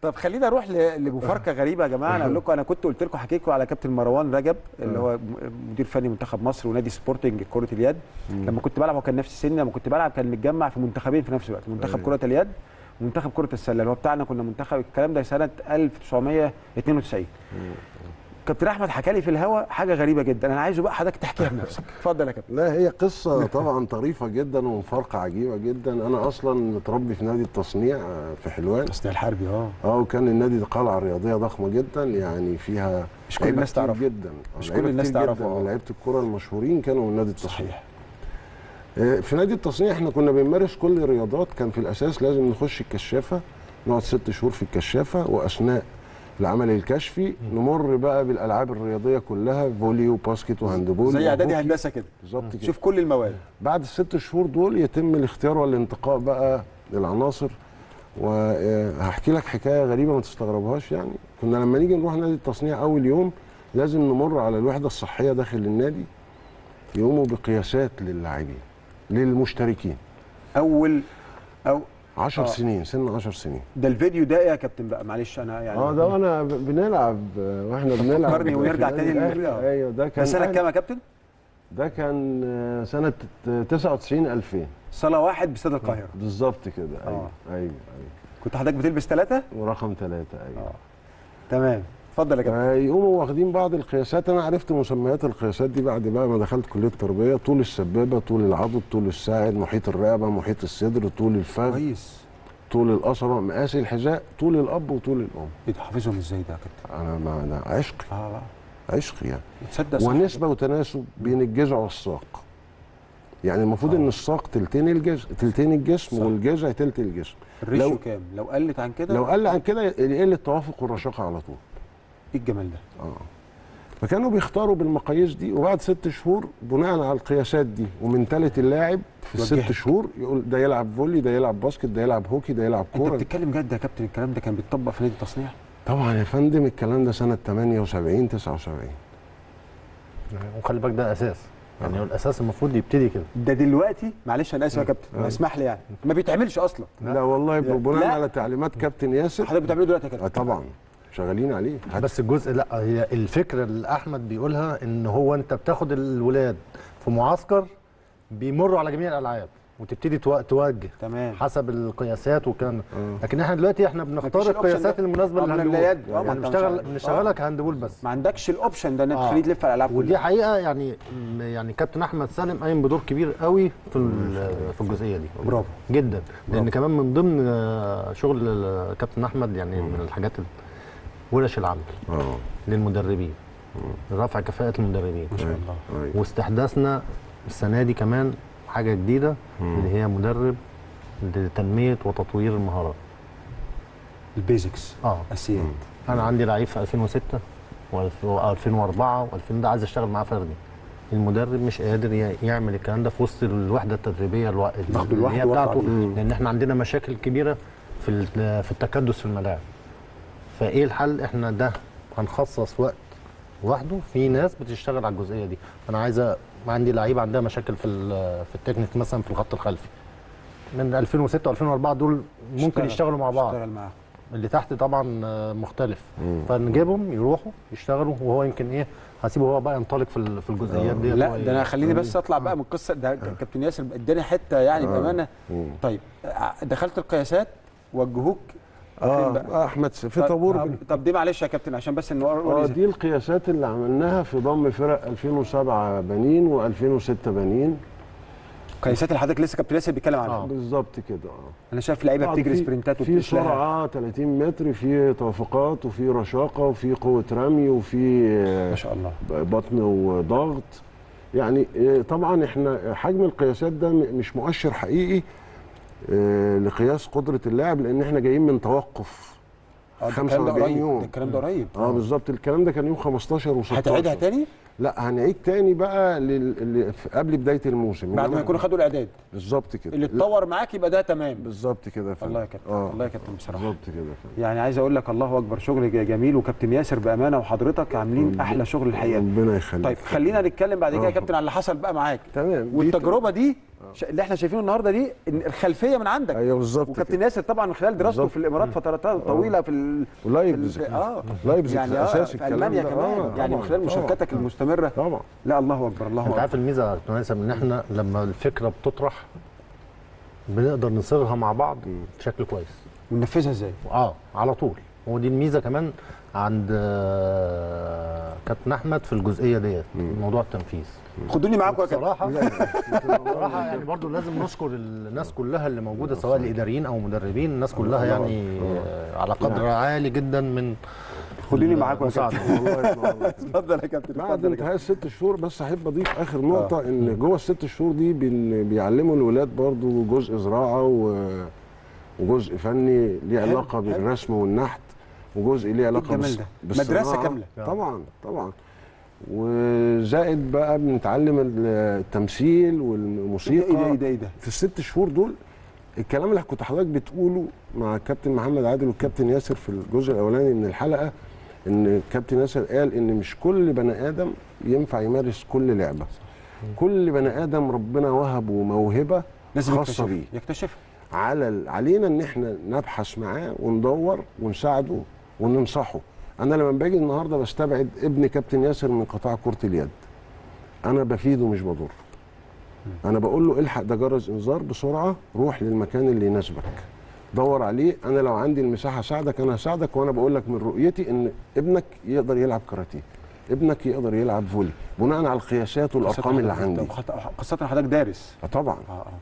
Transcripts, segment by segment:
طب خلينا نروح ل- لمفارقه غريبه يا جماعه انا اقول لكم انا كنت قلت لكم حكيت لكم على كابتن مروان رجب اللي هو م- مدير فني منتخب مصر ونادي سبورتنج كره اليد لما كنت بلعب هو كان نفس سني لما كنت بلعب كان متجمع في منتخبين في نفس الوقت منتخب أيوة. كره اليد ومنتخب كره السله اللي هو بتاعنا كنا منتخب الكلام ده سنه 1992 كابتن احمد حكى لي في الهوا حاجه غريبه جدا انا عايزه بقى حضرتك تحكيها بنفسك اتفضل يا كابتن لا هي قصة طبعا طريفة جدا ومفارقة عجيبة جدا أنا أصلا متربي في نادي التصنيع آه، في حلوان تصنيع الحربي اه اه وكان النادي ده قلعة رياضية ضخمة جدا يعني فيها مش كل لعيبة الناس كتير تعرفها. جدا مش لعيبة كل الناس كتير جداً تعرفها، آه. من لعيبة الكرة المشهورين كانوا من نادي التصنيع صحيح آه، في نادي التصنيع احنا كنا بنمارس كل الرياضات كان في الاساس لازم نخش الكشافه نقعد ست شهور في الكشافه واثناء العمل الكشفي نمر بقى بالالعاب الرياضيه كلها فولي وباسكت وهاندبول زي اعدادي وهوكي. هندسه كده بالظبط كده شوف كل المواد بعد الست شهور دول يتم الاختيار والانتقاء بقى للعناصر وهحكي لك حكايه غريبه ما تستغربهاش يعني كنا لما نيجي نروح نادي التصنيع اول يوم لازم نمر على الوحده الصحيه داخل النادي يقوموا بقياسات للاعبين للمشتركين اول او 10 آه. سنين سن 10 سنين ده الفيديو ده إيه يا كابتن بقى معلش انا يعني اه ده وانا ب- بنلعب آه، واحنا بنلعب فكرني في ونرجع النادي تاني الأهلي. لل- آه. ايوه ده ده كان سنه أهلي. كام يا كابتن؟ ده كان آه، سنه 99 2000 صاله واحد باستاد القاهره بالظبط كده ايوه آه. ايوه ايوه كنت حضرتك بتلبس ثلاثه؟ ورقم ثلاثة ايوه اه تمام اتفضل يا كابتن آه، يقوموا واخدين بعض القياسات انا عرفت مسميات القياسات دي بعد بقى ما دخلت كليه التربيه طول السبابه طول العضد طول الساعد محيط الرقبه محيط الصدر طول الفخذ كويس طول القصبه مقاس الحذاء طول الاب وطول الام ايه ده حافظهم ازاي ده يا كابتن؟ انا ما ده عشق اه عشق يعني تصدق صح ونسبه وتناسب بين الجذع والساق يعني المفروض آه. ان الساق تلتين الجسم تلتين الجسم صح. والجذع تلت الجسم الريشيو لو- كام؟ لو قلت عن كده لو قل عن كده يقل التوافق والرشاقه على طول ايه الجمال ده؟ اه فكانوا بيختاروا بالمقاييس دي وبعد ست شهور بناء على القياسات دي ومن ثالث اللاعب في الست يوجهك. شهور يقول ده يلعب فولي ده يلعب باسكت ده يلعب هوكي ده يلعب انت كوره بتتكلم جد يا كابتن الكلام ده كان بيتطبق في نادي التصنيع؟ طبعا يا فندم الكلام ده سنه 78 79 وخلي بالك ده اساس يعني هو الاساس المفروض يبتدي كده ده دلوقتي معلش انا اسف يا كابتن آه. اسمح لي يعني ما بيتعملش اصلا لا والله لا. بناء لا. على تعليمات كابتن ياسر حضرتك بتعمله دلوقتي يا آه كابتن طبعا شغالين عليه حتى بس الجزء لا هي الفكره اللي احمد بيقولها ان هو انت بتاخد الولاد في معسكر بيمروا على جميع الالعاب وتبتدي تو- توجه تمام حسب القياسات والكلام ده آه. لكن احنا دلوقتي احنا مفيش بنختار الأوبشن القياسات ده. المناسبه آه، من للهاندبول اليد. آه، ما يعني أنت مش بنشتغل عارف. بنشغلك هاندبول بس ما عندكش الاوبشن ده انك آه. تخليه تلف على الالعاب ودي كلها حقيقه يعني م- يعني كابتن احمد سالم قايم بدور كبير قوي في ال- في الجزئيه دي برافو جدا لان كمان من ضمن آه، شغل ال- كابتن احمد يعني من الحاجات ال- ورش العمل اه للمدربين رفع كفاءه المدربين ما شاء الله أيوة. واستحداثنا السنه دي كمان حاجه جديده اللي هي مدرب لتنميه وتطوير المهارات البيزكس اه اساسيات انا عندي لعيب في 2006 و2004 و2000 ده عايز اشتغل معاه فردي المدرب مش قادر ي- يعمل الكلام ده في وسط الوحده التدريبيه الو... باخده اللي لوحده هي وأطلع بتاعته بيه. لان احنا عندنا مشاكل كبيره في ال- في التكدس في الملاعب فايه الحل احنا ده هنخصص وقت لوحده في ناس بتشتغل على الجزئيه دي انا عايزه عندي لعيبه عندها مشاكل في ال- في التكنيك مثلا في الخط الخلفي من 2006 و2004 دول ممكن اشتغل. يشتغلوا مع بعض اشتغل معاهم اللي تحت طبعا آه، مختلف فنجيبهم يروحوا يشتغلوا وهو يمكن ايه هسيبه هو بقى ينطلق في ال- في الجزئيات دي لا ده انا خليني بس اطلع بقى من القصه ده كابتن ياسر اداني حته يعني بامانه مم. طيب ع- دخلت القياسات وجهوك فين اه بقى؟ آه، احمد س- في طب- طابور طب, بن- طب دي معلش يا كابتن عشان بس اه نوري دي القياسات اللي عملناها في ضم فرق 2007 بنين و2006 بنين قياسات اللي حضرتك لسه كابتن ياسر بيتكلم عنها آه. بالظبط كده اه انا شايف لعيبه طبعاً بتجري في- سبرنتات في وبتشلها سرعه 30 متر في توافقات وفي رشاقه وفي قوه رمي وفي آه، ما شاء الله بطن وضغط يعني آه، طبعا احنا حجم القياسات ده م- مش مؤشر حقيقي آه، لقياس قدره اللاعب لان احنا جايين من توقف اه ده الكلام ده 45 قريب يوم. ده الكلام ده قريب اه بالظبط الكلام ده كان يوم 15 و16 هتعيدها تاني لا هنعيد تاني بقى لل... لل... قبل بدايه الموسم بعد ما إنما- يكونوا خدوا الاعداد بالظبط كده اللي لا، اتطور معاك يبقى ده تمام بالظبط كده يا فندم. الله يا كابتن اه الله يا كابتن بصراحه بالظبط كده يا فندم. يعني عايز اقول لك الله اكبر شغل ج- جميل وكابتن ياسر بامانه وحضرتك عاملين احلى شغل الحقيقه ربنا يخليك طيب خلينا نتكلم بعد كده يا آه. كابتن على اللي حصل بقى معاك تمام دي- والتجربه دي ش- اللي احنا شايفينه النهارده دي إن الخلفيه من عندك ايوه بالظبط وكابتن كده. ياسر طبعا من خلال دراسته بالظبط. في الامارات فترات طويله في ال... ولايبز في ال- اه لايبز يعني اه اساسي في الكلام المانيا ده. كمان آه، يعني من طبعاً، خلال طبعاً. مشاركتك المستمره طبعا لا الله اكبر الله انت اكبر عارف الميزه يا كابتن هيثم ان احنا لما الفكره بتطرح بنقدر نصيغها مع بعض بشكل كويس وننفذها ازاي؟ اه على طول ودي الميزه كمان عند آه، كابتن احمد في الجزئيه ديت موضوع التنفيذ خدوني معاكم يا كابتن بصراحه بصراحه يعني برضو لازم نشكر الناس كلها اللي موجوده سواء الاداريين او مدربين الناس كلها يعني آه، على قدر عالي جدا من خدوني معاكم يا المساعدة. والله ينور عليك. اتفضل يا كابتن بعد اتفضل يا انتهاء الست شهور بس احب اضيف اخر نقطه ان جوه الست شهور دي بن- بيعلموا الولاد برضو جزء زراعه و- وجزء فني ليه حلو، علاقه حلو. بالرسم والنحت وجزء ليه علاقه الجمال بالص- ده؟ بالصناعة. مدرسة كاملة. طبعا طبعا وزائد بقى بنتعلم التمثيل والموسيقى ايه ده ايه ده ايه ده؟ في الست شهور دول الكلام اللي كنت حضرتك بتقوله مع الكابتن محمد عادل والكابتن ياسر في الجزء الاولاني من الحلقه ان الكابتن ياسر قال ان مش كل بني ادم ينفع يمارس كل لعبه كل بني ادم ربنا وهبه موهبه لازم خاصه يكتشف بيه يكتشفها على ال- علينا ان احنا نبحث معاه وندور ونساعده وننصحه انا لما باجي النهارده بستبعد ابن كابتن ياسر من قطاع كره اليد انا بفيده مش بضره انا بقول له الحق ده جرس انذار بسرعه روح للمكان اللي يناسبك دور عليه انا لو عندي المساحه اساعدك انا هساعدك وانا بقول لك من رؤيتي ان ابنك يقدر يلعب كاراتيه ابنك يقدر يلعب فولي بناء على القياسات والارقام اللي عندي خاصة حضرتك دارس آه طبعا اه اه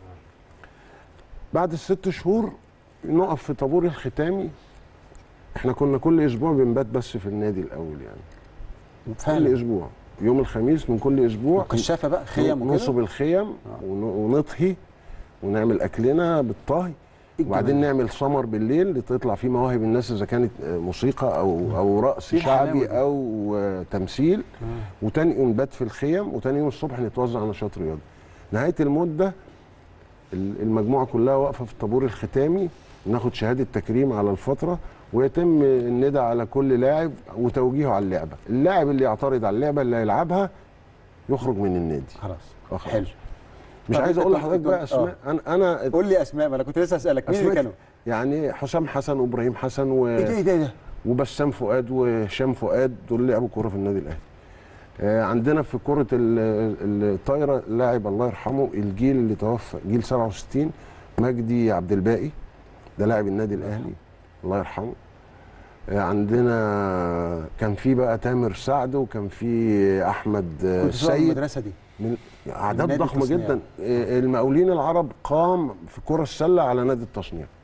بعد الست شهور نقف في طابور الختامي احنا كنا كل اسبوع بنبات بس في النادي الاول يعني كل فعلا اسبوع يوم الخميس من كل اسبوع كشافة بقى خيم وكده نصب الخيم ون- ونطهي ونعمل اكلنا بالطهي إيه وبعدين الجمال نعمل سمر بالليل تطلع فيه مواهب الناس اذا كانت آه، موسيقى او او رقص إيه الحلاوة شعبي دي؟ او آه، تمثيل وتاني يوم نبات في الخيم وتاني يوم الصبح نتوزع نشاط رياضي نهايه المده ال- المجموعه كلها واقفه في الطابور الختامي ناخد شهاده تكريم على الفتره ويتم الندى على كل لاعب وتوجيهه على اللعبه اللاعب اللي يعترض على اللعبه اللي هيلعبها يخرج من النادي خلاص آه خلاص. حلو مش طب عايز أنت اقول كنت- لحضرتك كنت- بقى اسماء انا انا قول لي اسماء ما انا كنت لسه اسالك مين اللي أسماء كانوا؟ يعني حسام حسن وابراهيم حسن و... ايه ده ايه ده ايه ده؟ وبسام فؤاد وهشام فؤاد دول لعبوا كوره في النادي الاهلي آه، عندنا في كره ال- ال- الطايره لاعب الله يرحمه الجيل اللي توفى جيل 67 مجدي عبد الباقي ده لاعب النادي الاهلي الله يرحمه آه، عندنا كان في بقى تامر سعد وكان في احمد آه، كنت في السيد المدرسة دي من اعداد نادي ضخمه التصنيع. جدا آه، المقاولين العرب قام في كره السله على نادي التصنيع